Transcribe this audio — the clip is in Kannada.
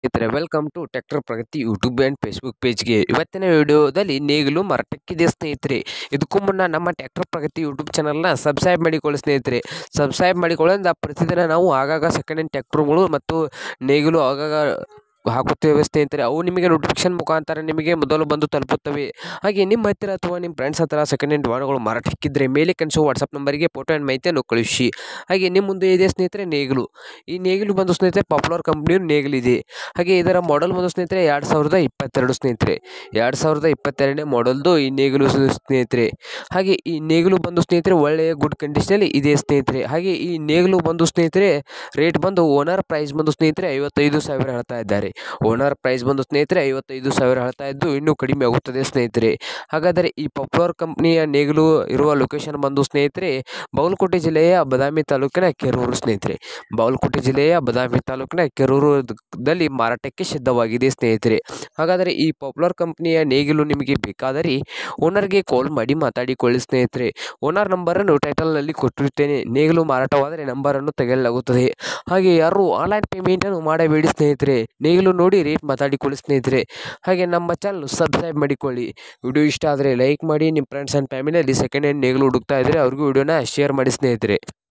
ಸ್ನೇಹಿತರೆ welcome to tractor Pragati YouTube and Facebook ಪೇಜ್ಗೆ ಇವತ್ತಿನ ವಿಡಿಯೋದಲ್ಲಿ ನೇಗಿಲು ಮಾರಾಟಕ್ಕಿದೆ ಸ್ನೇಹಿತರೆ ಇದಕ್ಕೂ ಮುನ್ನ ನಮ್ಮ ಟ್ರ್ಯಾಕ್ಟರ್ ಪ್ರಗತಿ ಯೂಟ್ಯೂಬ್ ಚಾನಲ್ನ ಸಬ್ಸ್ಕ್ರೈಬ್ ಮಾಡಿಕೊಳ್ಳಿ ಸ್ನೇಹಿತರೆ ಸಬ್ಸ್ಕ್ರೈಬ್ ಮಾಡಿಕೊಳ್ಳೋದ್ರಿಂದ ಪ್ರತಿದಿನ ನಾವು ಆಗಾಗ ಸೆಕೆಂಡ್ ಹ್ಯಾಂಡ್ ಟ್ರ್ಯಾಕ್ಟರ್ಗಳು ಮತ್ತು ನೇಗಿಲು ಆಗಾಗ ಹಾಕುತ್ತೇವೆ ಸ್ನೇಹಿತರೆ ಅವು ನಿಮಗೆ ನೋಟಿಫಿಕೇಶನ್ ಮುಖಾಂತರ ನಿಮಗೆ ಮೊದಲು ಬಂದು ತಲುಪುತ್ತವೆ ಹಾಗೆ ನಿಮ್ಮ ಹತ್ತಿರ ಅಥವಾ ನಿಮ್ಮ ಫ್ರೆಂಡ್ಸ್ ಹತ್ತಿರ ಸೆಕೆಂಡ್ ಹ್ಯಾಂಡ್ ವಾಹನಗಳು ಮಾರಾಟಕ್ಕಿದ್ದರೆ ಮೇಲೆ ಕನಿಸೋ ವಾಟ್ಸಪ್ ನಂಬರಿಗೆ ಫೋಟೋ ಆ್ಯಂಡ್ ಮಾಹಿತಿಯನ್ನು ಕಳುಹಿಸಿ ಹಾಗೆ ನಿಮ್ಮ ಮುಂದೆ ಇದೆ ಸ್ನೇಹಿತರೆ ನೇಗಿಲು ಈ ನೇಗಿಲು ಬಂದು ಸ್ನೇಹಿತರೆ ಪಾಪ್ಯುಲರ್ ಕಂಪ್ನಿಯ ನೇಗಿಲಿದೆ ಹಾಗೆ ಇದರ ಮಾಡೆಲ್ ಬಂದು ಸ್ನೇಹಿತರೆ ಎರಡು ಸಾವಿರದ ಇಪ್ಪತ್ತೆರಡು ಸ್ನೇಹಿತರೆ ಎರಡು ಸಾವಿರದ ಇಪ್ಪತ್ತೆರಡನೇ ಮಾಡೆಲ್ದು ಈ ನೇಗಿಲು ಸ್- ಸ್ನೇಹಿತರೆ ಹಾಗೆ ಈ ನೇಗಿಲು ಬಂದು ಸ್ನೇಹಿತರೆ ಒಳ್ಳೆಯ ಗುಡ್ ಕಂಡೀಷನಲ್ಲಿ ಇದೆ ಸ್ನೇಹಿತರೆ ಹಾಗೆ ಈ ನೇಗಿಲು ಬಂದು ಸ್ನೇಹಿತರೆ ರೇಟ್ ಬಂದು ಓನರ್ ಪ್ರೈಸ್ ಬಂದು ಸ್ನೇಹಿತರೆ ಐವತ್ತೈದು ಸಾವಿರ ಹೇಳ್ತಾ ಇದ್ದಾರೆ ಓನರ್ ಪ್ರೈಸ್ ಬಂದು ಸ್ನೇಹಿತರೆ ಐವತ್ತೈದು ಸಾವಿರ ಹೇಳ್ತಾ ಇದ್ದು ಇನ್ನೂ ಕಡಿಮೆ ಆಗುತ್ತದೆ ಸ್ನೇಹಿತರೆ ಹಾಗಾದರೆ ಈ ಪಾಪ್ಯುಲರ್ ಕಂಪ್ನಿಯ ನೇಗಿಲು ಇರುವ ಲೊಕೇಶನ್ ಬಂದು ಸ್ನೇಹಿತರೆ ಬಾಗಲಕೋಟೆ ಜಿಲ್ಲೆಯ ಬದಾಮಿ ತಾಲೂಕಿನ ಕೆರೂರು ಸ್ನೇಹಿತರೆ ಬಾಗಲಕೋಟೆ ಜಿಲ್ಲೆಯ ಬದಾಮಿ ತಾಲೂಕಿನ ಕೆರೂರು ದ್- ದಲ್ಲಿ ಮಾರಾಟಕ್ಕೆ ಸಿದ್ಧವಾಗಿದೆ ಸ್ನೇಹಿತರೆ ಹಾಗಾದರೆ ಈ ಪಾಪ್ಯುಲರ್ ಕಂಪ್ನಿಯ ನೇಗಿಲು ನಿಮಗೆ ಬೇಕಾದರೆ ಓನರ್ಗೆ ಕಾಲ್ ಮಾಡಿ ಮಾತಾಡಿಕೊಳ್ಳಿ ಸ್ನೇಹಿತರೆ ಓನರ್ ನಂಬರನ್ನು ಟೈಟಲ್ನಲ್ಲಿ ಕೊಟ್ಟಿರುತ್ತೇನೆ ನೇಗಿಲು ಮಾರಾಟವಾದರೆ ನಂಬರನ್ನು ತೆಗೆಯಲಾಗುತ್ತದೆ ಹಾಗೆ ಯಾರು ಆನ್ಲೈನ್ ಪೇಮೆಂಟನ್ನು ಮಾಡಬೇಡಿ ಸ್ನೇಹಿತರೆ ನೇಗಿಲು ನೋಡಿ ರೇಟ್ ಮಾತಾಡಿಕೊಳ್ಳಿ ಸ್ನೇಹಿತರೆ ಹಾಗೆ ನಮ್ಮ ಚಾನಲ್ ಸಬ್ಸ್ಕ್ರೈಬ್ ಮಾಡಿಕೊಳ್ಳಿ ವಿಡಿಯೋ ಇಷ್ಟ ಆದರೆ ಲೈಕ್ ಮಾಡಿ ನಿಮ್ಮ ಫ್ರೆಂಡ್ಸ್ ಆ್ಯಂಡ್ ಫ್ಯಾಮಿಲಿಯಲ್ಲಿ ಸೆಕೆಂಡ್ ಹ್ಯಾಂಡ್ ನೇಗಿಲು ಹುಡುಕ್ತಾ ಇದ್ದರೆ ಅವ್ರಿಗೂ ವಿಡಿಯೋನ ಶೇರ್ ಮಾಡಿ ಸ್ನೇಹಿತರೆ